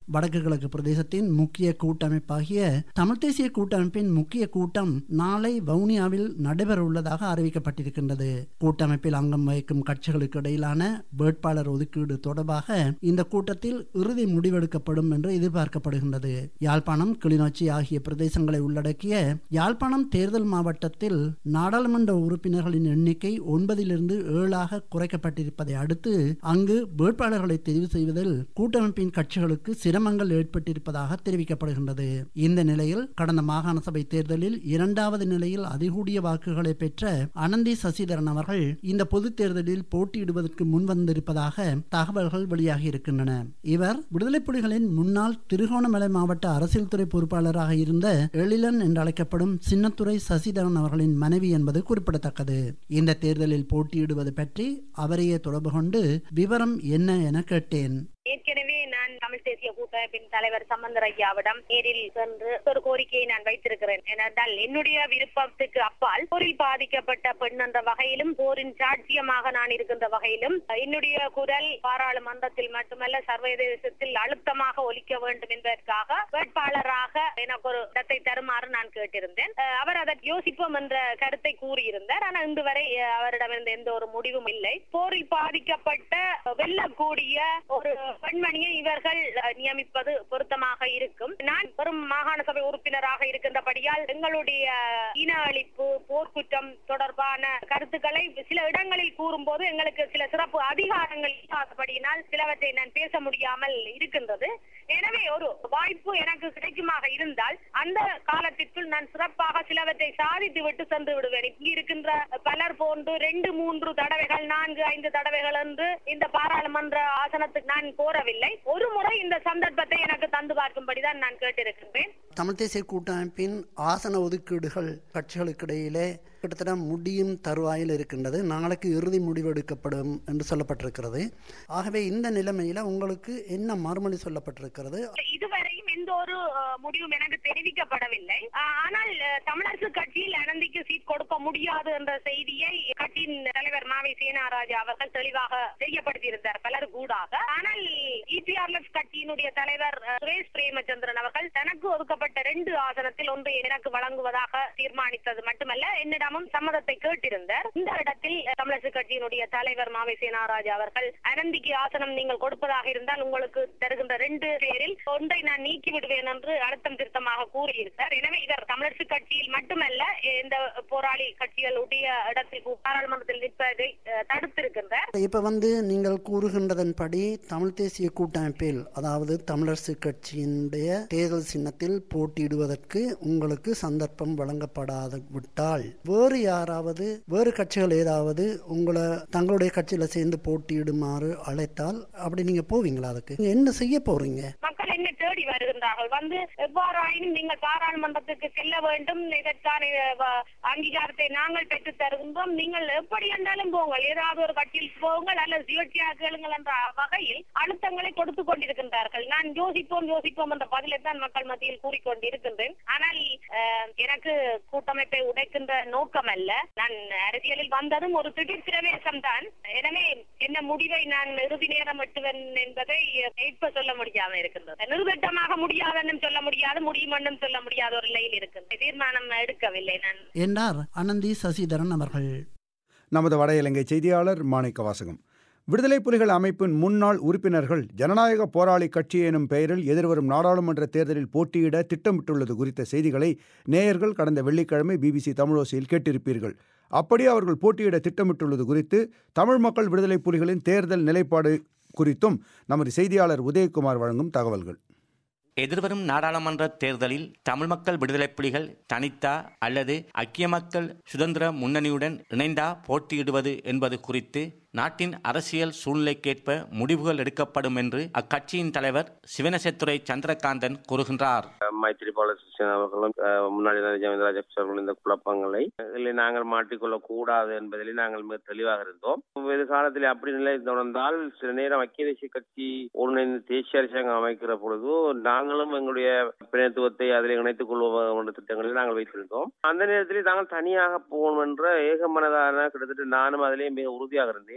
வடக்கு கிழக்கு பிரதேசத்தின் முக்கிய கூட்டமைப்பாகிய தமிழ் தேசிய கூட்டமைப்பின் முக்கிய கூட்டம் நாளை வவுனியாவில் நடைபெற உள்ளதாக அறிவிக்கப்பட்டிருக்கின்றது கூட்டமைப்பில் அங்கம் வகிக்கும் கட்சிகளுக்கு இடையிலான வேட்பாளர் ஒதுக்கீடு தொடர்பாக இந்த கூட்டத்தில் இறுதி முடிவெடுக்கப்படும் என்று எதிர்பார்க்கப்படுகின்றது யாழ்ப்பாணம் கிளிநொச்சி ஆகிய பிரதேசங்களை உள்ளடக்கிய யாழ்ப்பாணம் தேர்தல் மாவட்டத்தில் நாடாளுமன்ற உறுப்பினர்களின் எண்ணிக்கை ஒன்பதிலிருந்து ஏழாக குறைக்கப்பட்டிருப்பதை அடுத்து அங்கு வேட்பாளர்களை தெரிவு செய்வதில் கூட்டமைப்பின் கட்சிகளுக்கு சிரமங்கள் ஏற்பட்டிருப்பதாக தெரிவிக்கப்படுகின்றது இந்த நிலையில் கடந்த மாகாண சபை தேர்தலில் இரண்டாவது நிலையில் அதிகூடிய வாக்குகளை பெற்ற அனந்தி சசிதரன் அவர்கள் இந்த பொது தேர்தலில் போட்டியிடுவதற்கு முன்வந்திருப்பதாக தகவல்கள் வெளியாகி இருக்கின்றன இவர் விடுதலை புலிகளின் முன்னாள் திருகோணமலை மாவட்ட அரசியல் துறை பொறுப்பாளராக இருந்த எழிலன் என்று அழைக்கப்படும் சின்னத்துறை சசிதரன் அவர்களின் மனைவி என்பது குறிப்பிடத்தக்கது இந்த தேர்தலில் போட்டியிடுவது பற்றி அவரையே தொடர்பு கொண்டு விவரம் என்ன என கேட்டேன் ஏற்கனவே நான் தமிழ் தேசிய கூட்டமைப்பின் தலைவர் சம்பந்தர் ஐயாவிடம் நேரில் சென்று ஒரு கோரிக்கையை நான் வைத்திருக்கிறேன் ஏனென்றால் என்னுடைய விருப்பத்துக்கு அப்பால் போரில் பாதிக்கப்பட்ட பெண் என்ற வகையிலும் போரின் சாட்சியமாக நான் இருக்கின்ற வகையிலும் என்னுடைய குரல் பாராளுமன்றத்தில் மட்டுமல்ல சர்வதேசத்தில் அழுத்தமாக ஒலிக்க வேண்டும் என்பதற்காக வேட்பாளராக எனக்கு ஒரு இடத்தை தருமாறு நான் கேட்டிருந்தேன் அவர் அதை யோசிப்போம் என்ற கருத்தை கூறியிருந்தார் ஆனால் இன்று வரை அவரிடமிருந்து எந்த ஒரு முடிவும் இல்லை போரில் பாதிக்கப்பட்ட வெல்லக்கூடிய ஒரு பெண்மணியை இவர்கள் நியமிப்பது பொருத்தமாக இருக்கும் நான் பெரும் மாகாண சபை உறுப்பினராக இருக்கின்றபடியால் எங்களுடைய இன அழிப்பு போர்க்குற்றம் தொடர்பான கருத்துக்களை சில இடங்களில் கூறும்போது எங்களுக்கு சில சிறப்பு அதிகாரங்கள் இல்லாதபடியினால் சிலவற்றை நான் பேச முடியாமல் இருக்கின்றது எனவே ஒரு வாய்ப்பு எனக்கு கிடைக்குமாக இருந்தால் அந்த காலத்திற்குள் நான் சிறப்பாக சிலவற்றை சாதித்து விட்டு சென்று விடுவேன் இங்கு இருக்கின்ற பலர் போன்று ரெண்டு மூன்று தடவைகள் நான்கு ஐந்து தடவைகள் என்று இந்த பாராளுமன்ற ஆசனத்துக்கு நான் கோரவில்லை ஒரு முறை இந்த சந்தர்ப்பத்தை எனக்கு தந்து பார்க்கும்படிதான் நான் கேட்டிருக்கின்றேன் தமிழ் தேசிய கூட்டமைப்பின் ஆசன ஒதுக்கீடுகள் கட்சிகளுக்கு இடையிலே கிட்டத்தட்ட முடியும் தருவாயில் இருக்கின்றது நாளைக்கு இறுதி முடிவு எடுக்கப்படும் என்று சொல்லப்பட்டிருக்கிறது ஆகவே இந்த நிலைமையில உங்களுக்கு என்ன மறுமொழி சொல்லப்பட்டிருக்கிறது இதுவரையும் எந்த ஒரு முடிவும் எனக்கு தெரிவிக்கப்படவில்லை ஆனால் தமிழரசு கட்சியில் அனந்திக்கு சீட் கொடுக்க முடியாது என்ற செய்தியை கட்சியின் தலைவர் மாவை சேனாராஜா அவர்கள் தெளிவாக தெரியப்படுத்தியிருந்தார் பலர் கூடாக ஆனால் இபிஆர்எஃப் கட்சியினுடைய தலைவர் சுரேஷ் பிரேமச்சந்திரன் அவர்கள் தனக்கு ஒதுக்கப்பட்ட ரெண்டு ஆசனத்தில் ஒன்று எனக்கு வழங்குவதாக தீர்மானித்தது மட்டுமல்ல என்னிடமும் சம்மதத்தை கேட்டிருந்தார் இந்த இடத்தில் தமிழரசு கட்சியினுடைய தலைவர் மாவை சேனாராஜா அவர்கள் அனந்திக்கு ஆசனம் நீங்கள் கொடுப்பதாக இருந்தால் உங்களுக்கு தருகின்ற ரெண்டு பேரில் ஒன்றை நான் நீக்கி விடுவேன் என்று அழுத்தம் திருத்தமாக கூறியிருந்தார் எனவே இவர் தமிழரசு கட்சியில் மட்டுமல்ல இந்த போராளி கட்சிகளுடைய இடத்தில் பாராளுமன்றத்தில் நிற்பதை தடுத்திருக்கின்றார் இப்ப வந்து நீங்கள் கூறுகின்றதன்படி தமிழ் தேசிய கூட்டமைப்பில் அதாவது தமிழரசு கட்சியினுடைய தேர்தல் சின்னத்தில் போட்டியிடுவதற்கு உங்களுக்கு சந்தர்ப்பம் வழங்கப்படாது விட்டால் வேறு யாராவது வேறு கட்சிகள் ஏதாவது உங்களை தங்களுடைய கட்சியில சேர்ந்து போட்டியிடுமாறு அழைத்தால் அப்படி நீங்க போவீங்களா அதுக்கு என்ன செய்ய போறீங்க மக்கள் என்ன தேடி வருகின்றார்கள் வந்து எவ்வாறாயினும் நீங்கள் பாராளுமன்றத்துக்கு செல்ல வேண்டும் இதற்கான அங்கீகாரத்தை நாங்கள் பெற்று தருகின்றோம் நீங்கள் எப்படி என்றாலும் போங்கள் ஏதாவது ஒரு கட்சியில் போங்கள் அல்லது சுயேட்சையாக கேளுங்கள் என்ற வகையில் அழுத்தங்களை கொடுத்து கொண்டிருக்கின்றார்கள் நான் யோசிப்போம் யோசிப்போம் என்ற பதிலை தான் மக்கள் மத்தியில் கூறிக்கொண்டிருக்கின்றேன் ஆனால் எனக்கு கூட்டமைப்பை உடைக்கின்ற நோக்கம் அல்ல நான் அரசியலில் வந்ததும் ஒரு திடீர் பிரவேசம் தான் எனவே என்ன முடிவை நான் இறுதி நேரம் எட்டுவேன் என்பதை இப்ப சொல்ல முடியாம இருக்கின்றது நிர்வட்டமாக முடியாதுன்னு சொல்ல முடியாது முடியும் என்றும் சொல்ல முடியாத ஒரு நிலையில் இருக்கின்றது தீர்மானம் எடுக்கவில்லை நான் என்றார் அனந்தி சசிதரன் அவர்கள் நமது வட இலங்கை செய்தியாளர் மாணிக்க வாசகம் விடுதலை புலிகள் அமைப்பின் முன்னாள் உறுப்பினர்கள் ஜனநாயக போராளி கட்சி எனும் பெயரில் எதிர்வரும் நாடாளுமன்ற தேர்தலில் போட்டியிட திட்டமிட்டுள்ளது குறித்த செய்திகளை நேயர்கள் கடந்த வெள்ளிக்கிழமை பிபிசி தமிழோசையில் கேட்டிருப்பீர்கள் அப்படி அவர்கள் போட்டியிட திட்டமிட்டுள்ளது குறித்து தமிழ் மக்கள் விடுதலை புலிகளின் தேர்தல் நிலைப்பாடு குறித்தும் நமது செய்தியாளர் உதயகுமார் வழங்கும் தகவல்கள் எதிர்வரும் நாடாளுமன்ற தேர்தலில் தமிழ் மக்கள் விடுதலை புலிகள் தனித்தா அல்லது ஐக்கிய மக்கள் சுதந்திர முன்னணியுடன் இணைந்தா போட்டியிடுவது என்பது குறித்து நாட்டின் அரசியல் சூழ்நிலைக்கேற்ப முடிவுகள் எடுக்கப்படும் என்று அக்கட்சியின் தலைவர் சிவனசெத்துறை சந்திரகாந்தன் கூறுகின்றார் மைத்திரிபால சிறிசேன அவர்களும் முன்னாடி ஜெயந்த ராஜபக்ச அவர்களும் இந்த குழப்பங்களை இதில் நாங்கள் மாட்டிக்கொள்ள கூடாது என்பதில் நாங்கள் மிக தெளிவாக இருந்தோம் எதிர்காலத்தில் அப்படி நிலை தொடர்ந்தால் சில நேரம் ஐக்கிய தேசிய கட்சி ஒருங்கிணைந்து தேசிய அரசாங்கம் அமைக்கிற பொழுது நாங்களும் எங்களுடைய பிரதித்துவத்தை அதில் இணைத்துக் கொள்வோம் என்ற திட்டங்களில் நாங்கள் வைத்திருந்தோம் அந்த நேரத்தில் நாங்கள் தனியாக போகணும் என்ற ஏகமனதான கிட்டத்தட்ட நானும் அதிலே மிக உறுதியாக இருந்தேன்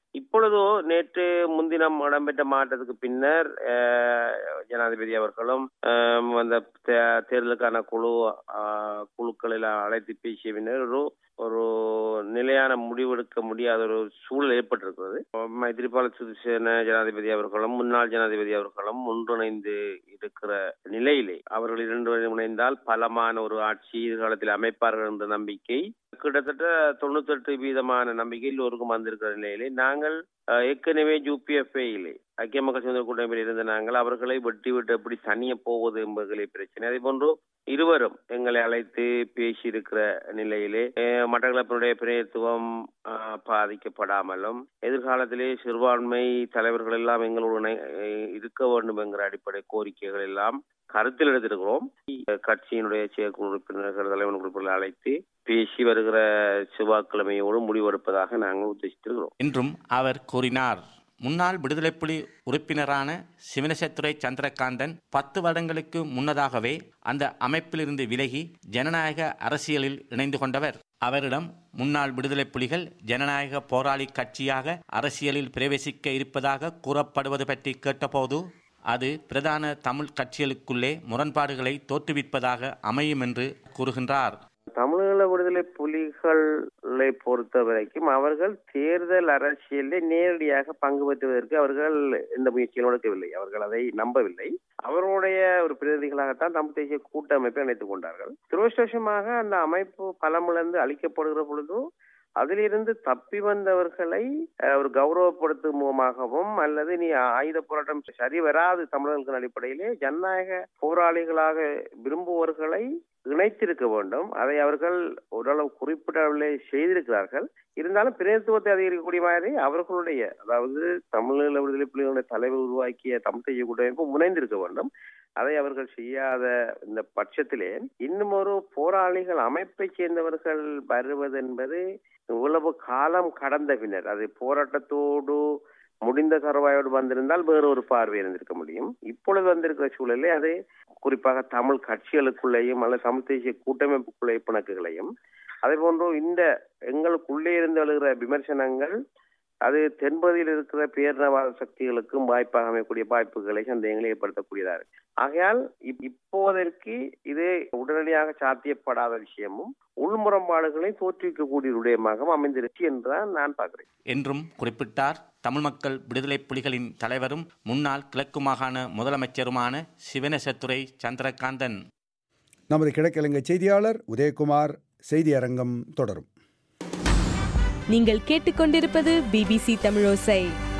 இப்பொழுதோ நேற்று முன்தினம் இடம்பெற்ற மாற்றத்துக்கு பின்னர் அஹ், ஜனாதிபதி அவர்களும் அஹ், அந்த தே- தேர்தலுக்கான குழு அஹ், குழுக்களில் அழைத்து பேசிய பின்னர் ஒரு ஒரு நிலையான முடிவெடுக்க முடியாத ஒரு சூழல் ஏற்பட்டிருக்கிறது மைத்ரிபால சிறிசேன ஜனாதிபதி அவர்களும் முன்னாள் ஜனாதிபதி அவர்களும் ஒன்றிணைந்து இருக்கிற நிலையிலே அவர்கள் இரண்டு பேரும் இணைந்தால் பலமான ஒரு ஆட்சி எதிர்காலத்தில் அமைப்பார்கள் என்ற நம்பிக்கை கிட்டத்தட்ட தொண்ணூத்தெட்டு வீதமான நம்பிக்கை எல்லோருக்கும் வந்திருக்கிற நிலையிலே நாங்கள் அஹ், ஏற்கனவே யூபிஎஃப்ஐயிலே ஐக்கிய மக்கள் சுதந்திர கூட்டமைப்பில் இருந்த நாங்கள் அவர்களை வெட்டி விட்டு எப்படி தனிய போவது என்பதிலே பிரச்சனை அதே போன்று இருவரும் எங்களை அழைத்து பேசியிருக்கிற நிலையிலே அஹ், மட்டக்களப்பினுடைய பிரதித்துவம் அஹ், பாதிக்கப்படாமலும் எதிர்காலத்திலே சிறுபான்மை தலைவர்கள் எல்லாம் எங்களோடு இணை- அஹ், இருக்க வேண்டும் என்கிற அடிப்படை கோரிக்கைகள் எல்லாம் கருத்தில் எடுத்திருக்கிறோம் கட்சியினுடைய செயற்குழு உறுப்பினர்கள் தலைவர் உறுப்பினர்களை அழைத்து பேசி வருகிற செவ்வாய்க்கிழமையோடு முடிவெடுப்பதாக நாங்கள் உத்தேசித்திருக்கிறோம் என்றும் அவர் கூறினார் முன்னாள் விடுதலைப்புலி உறுப்பினரான சிவனசத்துறை சந்திரகாந்தன் பத்து வருடங்களுக்கு முன்னதாகவே அந்த அமைப்பிலிருந்து விலகி ஜனநாயக அரசியலில் இணைந்து கொண்டவர் அவரிடம் முன்னாள் விடுதலை புலிகள் ஜனநாயக போராளி கட்சியாக அரசியலில் பிரவேசிக்க இருப்பதாக கூறப்படுவது பற்றி கேட்டபோது அது பிரதான தமிழ் கட்சிகளுக்குள்ளே முரண்பாடுகளை தோற்றுவிப்பதாக அமையும் என்று கூறுகின்றார் தமிழீழ விடுதலை புலிகளை பொறுத்த வரைக்கும் அவர்கள் தேர்தல் அரசியலில் நேரடியாக பங்கு பெற்றுவதற்கு அவர்கள் எந்த முயற்சிகளும் எடுக்கவில்லை அவர்கள் அதை நம்பவில்லை அவர்களுடைய ஒரு பிரதிநிதிகளாகத்தான் தமிழ் தேசிய கூட்டமைப்பை அணைத்துக் கொண்டார்கள் துரதிருஷ்டவசமாக அந்த அமைப்பு பலமிழந்து அளிக்கப்படுகிற பொழுது அதிலிருந்து தப்பி வந்தவர்களை அஹ், ஒரு கௌரவப்படுத்தும் மூலமாகவும் அல்லது நீ ஆயுத போராட்டம் சரி வராது தமிழர்களின் அடிப்படையிலே ஜனநாயக போராளிகளாக விரும்புவர்களை இணைத்திருக்க வேண்டும் அதை அவர்கள் ஓரளவு குறிப்பிடவில்லை செய்திருக்கிறார்கள் இருந்தாலும் பிரதித்துவத்தை அதிகரிக்கக்கூடிய மாதிரி அவர்களுடைய அதாவது தமிழீழ விடுதலை புலிகளுடைய தலைவர் உருவாக்கிய தமிழ் தேசிய கூட்டமைப்பு முனைந்திருக்க வேண்டும் அதை அவர்கள் செய்யாத இந்த பட்சத்திலே இன்னும் ஒரு போராளிகள் அமைப்பை சேர்ந்தவர்கள் வருவது என்பது இவ்வளவு காலம் கடந்த பின்னர் அது போராட்டத்தோடு முடிந்த கருவாயோடு வந்திருந்தால் வேற ஒரு பார்வை இருந்திருக்க முடியும் இப்பொழுது வந்திருக்கிற சூழலே அது குறிப்பாக தமிழ் கட்சிகளுக்குள்ளேயும் அல்லது தமிழ் தேசிய கூட்டமைப்புக்குள்ளே பிணக்குகளையும் அதே போன்று இந்த எங்களுக்குள்ளே இருந்து எழுகிற விமர்சனங்கள் அது தென்பகுதியில் இருக்கிற பேரினவாத சக்திகளுக்கும் வாய்ப்பாக அமையக்கூடிய வாய்ப்புகளை சந்தேகங்களை ஏற்படுத்தக்கூடியதா இருக்கு ஆகையால் இப்- இப்போதற்கு இது உடனடியாக சாத்தியப்படாத விஷயமும் உள்முரண்பாடுகளை தோற்றுவிக்கக்கூடிய விடயமாகவும் அமைந்திருச்சு என்றுதான் நான் பார்க்கிறேன் என்றும் குறிப்பிட்டார் தமிழ் மக்கள் விடுதலை புலிகளின் தலைவரும் முன்னாள் கிழக்கு மாகாண முதலமைச்சருமான சிவனசத்துரை சந்திரகாந்தன் நமது கிழக்கிழங்கை செய்தியாளர் உதயகுமார் செய்தி அரங்கம் தொடரும் நீங்கள் கேட்டுக்கொண்டிருப்பது பிபிசி தமிழோசை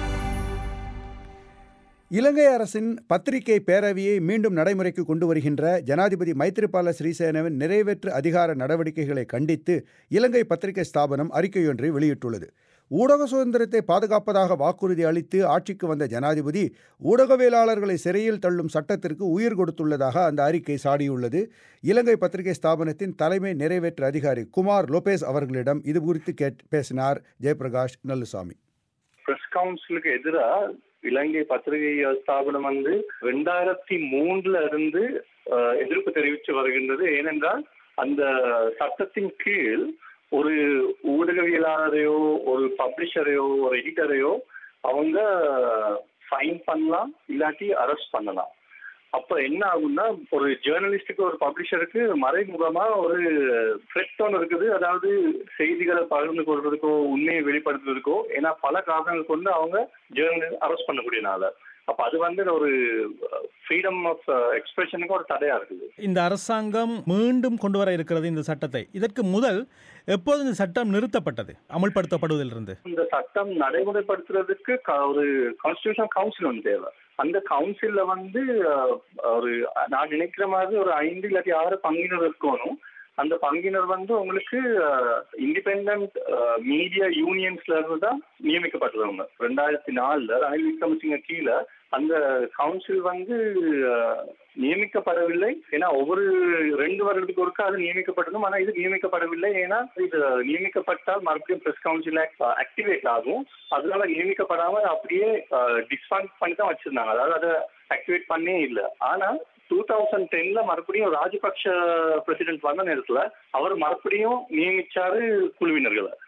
இலங்கை அரசின் பத்திரிகை பேரவையை மீண்டும் நடைமுறைக்கு கொண்டு வருகின்ற ஜனாதிபதி மைத்ரிபால சிறிசேனவின் நிறைவேற்று அதிகார நடவடிக்கைகளை கண்டித்து இலங்கை பத்திரிகை ஸ்தாபனம் அறிக்கையொன்றை வெளியிட்டுள்ளது ஊடக சுதந்திரத்தை பாதுகாப்பதாக வாக்குறுதி அளித்து ஆட்சிக்கு வந்த ஜனாதிபதி ஊடகவியலாளர்களை சிறையில் தள்ளும் சட்டத்திற்கு உயிர் கொடுத்துள்ளதாக அந்த அறிக்கை சாடியுள்ளது இலங்கை பத்திரிகை ஸ்தாபனத்தின் தலைமை நிறைவேற்று அதிகாரி குமார் லோபேஸ் அவர்களிடம் இது குறித்து கேட் பேசினார் ஜெயபிரகாஷ் நல்லுசாமி பிரஸ் கவுன்சிலுக்கு எதிரா இலங்கை பத்திரிகை ஸ்தாபனம் வந்து ரெண்டாயிரத்தி மூணுல இருந்து அஹ், எதிர்ப்பு தெரிவித்து வருகின்றது ஏனென்றால் அந்த சட்டத்தின் கீழ் ஒரு ஊடகவியலாளரையோ ஒரு பப்ளிஷரையோ ஒரு எடிட்டரையோ அவங்க ஃபைன் பண்ணலாம் இல்லாட்டி அரெஸ்ட் பண்ணலாம் அப்ப என்ன ஆகும்னா ஒரு ஜேர்னலிஸ்டுக்கு ஒரு பப்ளிஷருக்கு மறைமுகமா ஒரு த்ரெட் ஒன்று இருக்குது அதாவது செய்திகளை பகிர்ந்து கொள்றதுக்கோ உண்மையை வெளிப்படுத்துறதுக்கோ ஏன்னா பல காரணங்கள் கொண்டு அவங்க ஜேர்னல் அரெஸ்ட் பண்ணக்கூடியனால அப்ப அது வந்து ஒரு ஃப்ரீடம் ஆஃப் எக்ஸ்பிரஷனுக்கு ஒரு தடையா இருக்குது இந்த அரசாங்கம் மீண்டும் கொண்டு வர இருக்கிறது இந்த சட்டத்தை இதற்கு முதல் எப்போது இந்த சட்டம் நிறுத்தப்பட்டது அமல்படுத்தப்படுவதிலிருந்து இந்த சட்டம் நடைமுறைப்படுத்துறதுக்கு க- ஒரு கான்ஸ்டியூஷன் கவுன்சில் ஒன்று தேவை அந்த கவுன்சில்ல வந்து அஹ், ஒரு நான் நினைக்கிற மாதிரி ஒரு ஐந்து இல்லாட்டி ஆறு பங்கினர் இருக்கணும் அந்த பங்கினர் வந்து உங்களுக்கு இண்டிபெண்ட் மீடியா யூனியன்ஸ்ல இருந்து தான் நியமிக்கப்பட்டவங்க ரெண்டாயிரத்தி நாலுல ரணில் விக்ரமசிங்க கீழே அந்த கவுன்சில் வந்து அஹ், நியமிக்கப்படவில்லை ஏன்னா ஒவ்வொரு ரெண்டு வருடத்துக்கு ஒருக்கா அது நியமிக்கப்பட்டதும் ஆனா இது நியமிக்கப்படவில்லை ஏன்னா இது நியமிக்கப்பட்டால் மறுபடியும் பிரஸ் கவுன்சில் ஆக்டிவேட் ஆகும் அதனால நியமிக்கப்படாம அப்படியே டிஸ்பாண்ட் பண்ணி தான் வச்சிருந்தாங்க அதாவது அதை ஆக்டிவேட் பண்ணே இல்லை ஆனா டூ தௌசண்ட் டென்ல மறுபடியும் ராஜபக்ஷ பிரசிடென்ட் வந்த நேரத்துல அவர் மறுபடியும் நியமிச்சாரு குழுவினர்களை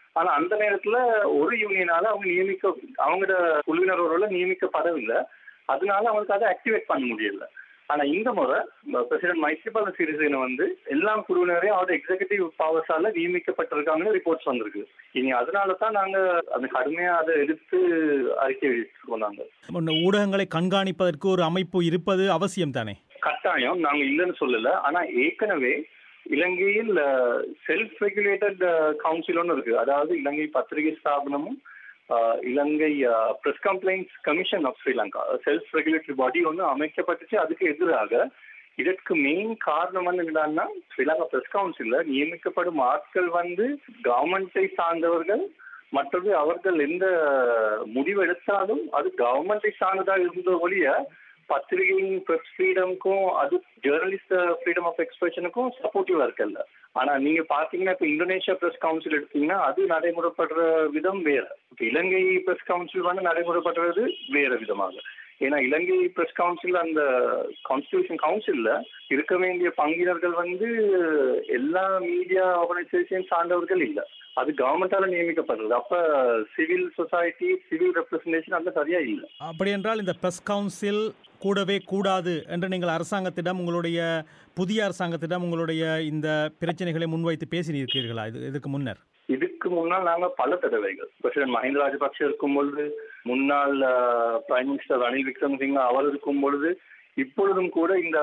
ஆனா அந்த நேரத்துல ஒரு யூனியனால அவங்க நியமிக்க அவங்களோட குழுவினரோட நியமிக்கப்படவில்லை அதனால அவங்களுக்கு அதை ஆக்டிவேட் பண்ண முடியல ஆனா இந்த முறை பிரசிடென்ட் மைத்ரிபால சிறிசேன வந்து எல்லா குழுவினரையும் அவரோட எக்ஸிகூட்டிவ் பவர்ஸால நியமிக்கப்பட்டிருக்காங்கன்னு ரிப்போர்ட்ஸ் வந்திருக்கு இனி அதனால தான் நாங்க அந்த கடுமையா அதை எதிர்த்து அறிக்கை வெளியிட்டிருக்கோம் நாங்க முன்ன ஊடகங்களை கண்காணிப்பதற்கு ஒரு அமைப்பு இருப்பது அவசியம் தானே கட்டாயம் நாங்க இல்லைன்னு சொல்லல ஆனா ஏற்கனவே இலங்கையில் செல்ஃப் ரெகுலேட்டட் கவுன்சில் ஒன்று இருக்கு அதாவது இலங்கை பத்திரிகை ஸ்தாபனமும் அஹ், Ilangai press complaints commission of Sri Lanka self regulatory body ஒன்று அமைக்கப்பட்டுச்சு அதுக்கு எதிராக இதற்கு மெயின் காரணம் வந்து என்னன்னா ஸ்ரீலங்கா பிரஸ் கவுன்சில்ல நியமிக்கப்படும் ஆட்கள் வந்து கவர்மெண்டை சார்ந்தவர்கள் மற்றது அவர்கள் எந்த முடிவு எடுத்தாலும் அது கவர்மெண்டை சார்ந்ததாக இருந்த ஒழிய பத்திரிகையின் பிரஸ் ஃப்ரீடம்க்கும் அது ஜேர்னலிஸ்ட் ஃப்ரீடம் ஆஃப் எக்ஸ்பிரஷனுக்கும் சப்போர்ட்டிவா இருக்கல்ல ஆனா நீங்க பாத்தீங்கன்னா இப்ப இந்தோனேஷியா பிரஸ் கவுன்சில் எடுத்தீங்கன்னா அது நடைமுறைப்படுற விதம் வேற இப்ப இலங்கை பிரஸ் கவுன்சில் வந்து நடைமுறைப்படுறது வேற விதமாக ஏன்னா இலங்கை பிரஸ் கவுன்சில் அந்த கான்ஸ்டிடியூஷன் கவுன்சில்ல இருக்க வேண்டிய பங்கினர்கள் வந்து எல்லா மீடியா ஆர்கனைசேஷன் சார்ந்தவர்கள் இல்ல அது கவர்மெண்டால நியமிக்கப்படுறது அப்ப சிவில் சொசைட்டி சிவில் ரெப்ரசன்டேஷன் அந்த சரியா இல்ல அப்படி என்றால் இந்த பிரஸ் கவுன்சில் கூடவே கூடாது என்று நீங்கள் அரசாங்கத்திடம் உங்களுடைய புதிய அரசாங்கத்திடம் உங்களுடைய இந்த பிரச்சனைகளை முன்வைத்து பேசியிருக்கிறீர்களா இது இதுக்கு முன்னர் இதுக்கு முன்னால் நாங்க பல தடவைகள் பிரசிடென்ட் மஹிந்த ராஜபக்ஷ இருக்கும் பொழுது முன்னாள் பிரைம் மினிஸ்டர் ரணில் விக்ரமசிங்க அவர் இருக்கும் பொழுது இப்பொழுதும் கூட இந்த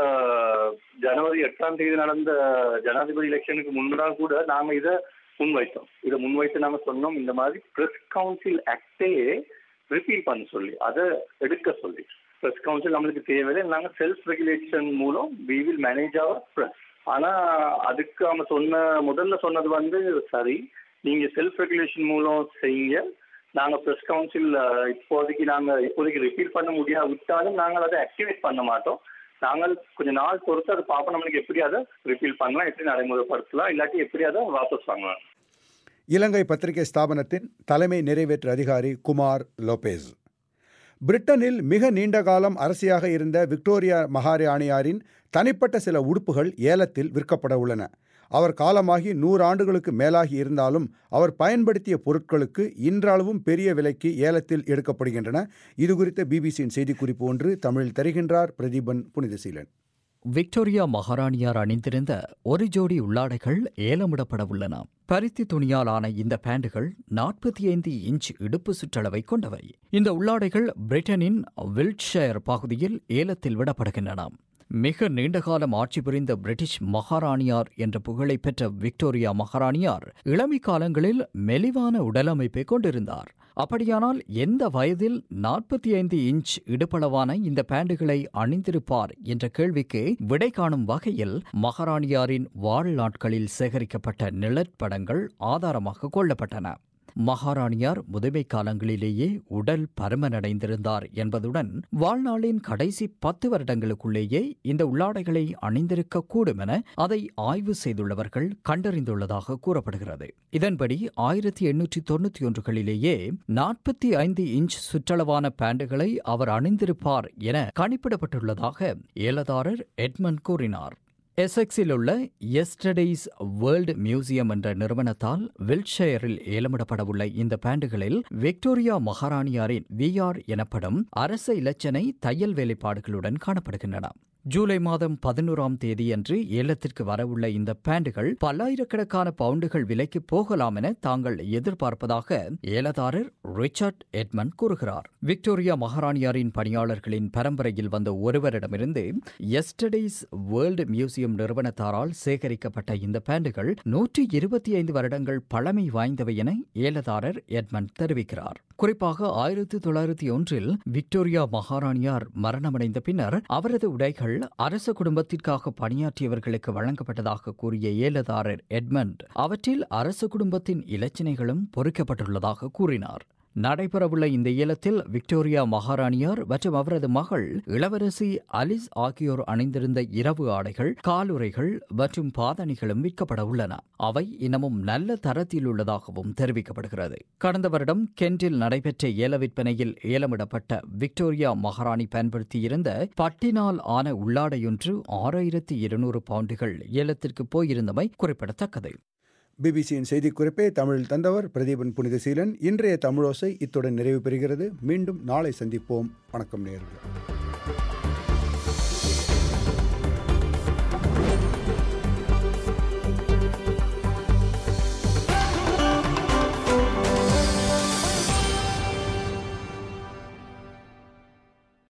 ஜனவரி எட்டாம் தேதி நடந்த ஜனாதிபதி எலெக்ஷனுக்கு முன்னதாக கூட நாங்க இதை முன்வைத்தோம் இதை முன்வைத்து நாங்க சொன்னோம் இந்த மாதிரி பிரஸ் கவுன்சில் ஆக்டையே ரிப்பீல் பண்ண சொல்லி அதை எடுக்க சொல்லி பிரஸ் கவுன்சில் நம்மளுக்கு தேவையில்லை நாங்க செல்ஃப் ரெகுலேஷன் மூலம் we will manage our press ஆனா அதுக்கு அவங்க சொன்ன முதல்ல சொன்னது வந்து சரி நீங்க செல்ஃப் ரெகுலேஷன் மூலம் செய்யுங்க நாங்க பிரஸ் கவுன்சில் இப்போதைக்கு நாங்க இப்போதைக்கு ரிப்பீல் பண்ண முடியாது விட்டாலும் நாங்கள் அதை ஆக்டிவேட் பண்ண மாட்டோம் நாங்கள் கொஞ்ச நாள் பொறுத்து அதை பார்ப்போம் நம்மளுக்கு எப்படி அதை ரிப்பீல் பண்ணலாம் எப்படி நடைமுறைப்படுத்தலாம் இல்லாட்டி எப்படி அதை வாபஸ் வாங்கலாம் இலங்கை பத்திரிகை ஸ்தாபனத்தின் தலைமை நிறைவேற்று அதிகாரி குமார் லோபேஸ் பிரிட்டனில் மிக நீண்ட காலம் அரசியாக இருந்த விக்டோரியா மகாராணியாரின் தனிப்பட்ட சில உடுப்புகள் ஏலத்தில் விற்கப்பட உள்ளன அவர் காலமாகி நூறு ஆண்டுகளுக்கு மேலாகி இருந்தாலும் அவர் பயன்படுத்திய பொருட்களுக்கு இன்றளவும் பெரிய விலைக்கு ஏலத்தில் எடுக்கப்படுகின்றன இது குறித்த பிபிசியின் செய்திக்குறிப்பு ஒன்று தமிழில் தருகின்றார் பிரதீபன் புனிதசீலன் விக்டோரியா மகாராணியார் அணிந்திருந்த ஒரு ஜோடி உள்ளாடைகள் ஏலமிடப்பட உள்ளன பருத்தி துணியாலான இந்த பேண்டுகள் நாற்பத்தி ஐந்து இன்ச் இடுப்பு சுற்றளவை கொண்டவை இந்த உள்ளாடைகள் பிரிட்டனின் வில்ட்ஷயர் பகுதியில் ஏலத்தில் விடப்படுகின்றன மிக நீண்டகாலம் ஆட்சி புரிந்த பிரிட்டிஷ் மகாராணியார் என்ற புகழை பெற்ற விக்டோரியா மகாராணியார் இளமை காலங்களில் மெலிவான உடலமைப்பை கொண்டிருந்தார் அப்படியானால் எந்த வயதில் நாற்பத்தி ஐந்து இன்ச் இடுப்பளவான இந்த பேண்டுகளை அணிந்திருப்பார் என்ற கேள்விக்கு விடை காணும் வகையில் மகாராணியாரின் வாழ்நாட்களில் சேகரிக்கப்பட்ட நிழற்படங்கள் ஆதாரமாக கொள்ளப்பட்டன மகாராணியார் முதுமை காலங்களிலேயே உடல் பருமனடைந்திருந்தார் என்பதுடன் வாழ்நாளின் கடைசி பத்து வருடங்களுக்குள்ளேயே இந்த உள்ளாடைகளை அணிந்திருக்கக்கூடும் என அதை ஆய்வு செய்துள்ளவர்கள் கண்டறிந்துள்ளதாக கூறப்படுகிறது இதன்படி ஆயிரத்தி எண்ணூற்றி தொண்ணூற்றி ஒன்றுகளிலேயே நாற்பத்தி ஐந்து இன்ச் சுற்றளவான பேண்டுகளை அவர் அணிந்திருப்பார் என கணிப்பிடப்பட்டுள்ளதாக ஏலதாரர் எட்மன் கூறினார் எசெக்ஸில் உள்ள எஸ்டடேஸ் வேர்ல்டு மியூசியம் என்ற நிறுவனத்தால் வில்ட்ஷயரில் ஏலமிடப்படவுள்ள இந்த பேண்டுகளில் விக்டோரியா மகாராணியாரின் விஆர் எனப்படும் அரச இலச்சனை தையல் வேலைப்பாடுகளுடன் காணப்படுகின்றன ஜூலை மாதம் பதினோராம் தேதியன்று ஏலத்திற்கு வரவுள்ள இந்த பேண்டுகள் பல்லாயிரக்கணக்கான பவுண்டுகள் விலைக்கு போகலாம் என தாங்கள் எதிர்பார்ப்பதாக ஏலதாரர் ரிச்சர்ட் எட்மன் கூறுகிறார் விக்டோரியா மகாராணியாரின் பணியாளர்களின் பரம்பரையில் வந்த ஒருவரிடமிருந்து எஸ்டடேஸ் வேர்ல்டு மியூசியம் நிறுவனத்தாரால் சேகரிக்கப்பட்ட இந்த பேண்டுகள் நூற்றி இருபத்தி ஐந்து வருடங்கள் பழமை வாய்ந்தவை என ஏலதாரர் எட்மன் தெரிவிக்கிறார் குறிப்பாக ஆயிரத்தி தொள்ளாயிரத்தி ஒன்றில் விக்டோரியா மகாராணியார் மரணமடைந்த பின்னர் அவரது உடைகள் அரச குடும்பத்திற்காக பணியாற்றியவர்களுக்கு வழங்கப்பட்டதாக கூறிய ஏலதாரர் எட்மண்ட் அவற்றில் அரச குடும்பத்தின் இலச்சினைகளும் பொறிக்கப்பட்டுள்ளதாக கூறினார் நடைபெறவுள்ள இந்த ஏலத்தில் விக்டோரியா மகாராணியார் மற்றும் அவரது மகள் இளவரசி அலிஸ் ஆகியோர் அணிந்திருந்த இரவு ஆடைகள் காலுறைகள் மற்றும் பாதணிகளும் விற்கப்பட உள்ளன அவை இன்னமும் நல்ல தரத்தில் உள்ளதாகவும் தெரிவிக்கப்படுகிறது கடந்த வருடம் கென்டில் நடைபெற்ற ஏல விற்பனையில் ஏலமிடப்பட்ட விக்டோரியா மகாராணி பயன்படுத்தியிருந்த பட்டினால் ஆன உள்ளாடையொன்று ஆறாயிரத்தி இருநூறு பவுண்டுகள் ஏலத்திற்கு போயிருந்தமை குறிப்பிடத்தக்கது பிபிசியின் செய்திக்குறிப்பை தமிழில் தந்தவர் பிரதீபன் புனிதசீலன் இன்றைய தமிழோசை இத்துடன் நிறைவு பெறுகிறது மீண்டும் நாளை சந்திப்போம் வணக்கம் நேர்கள்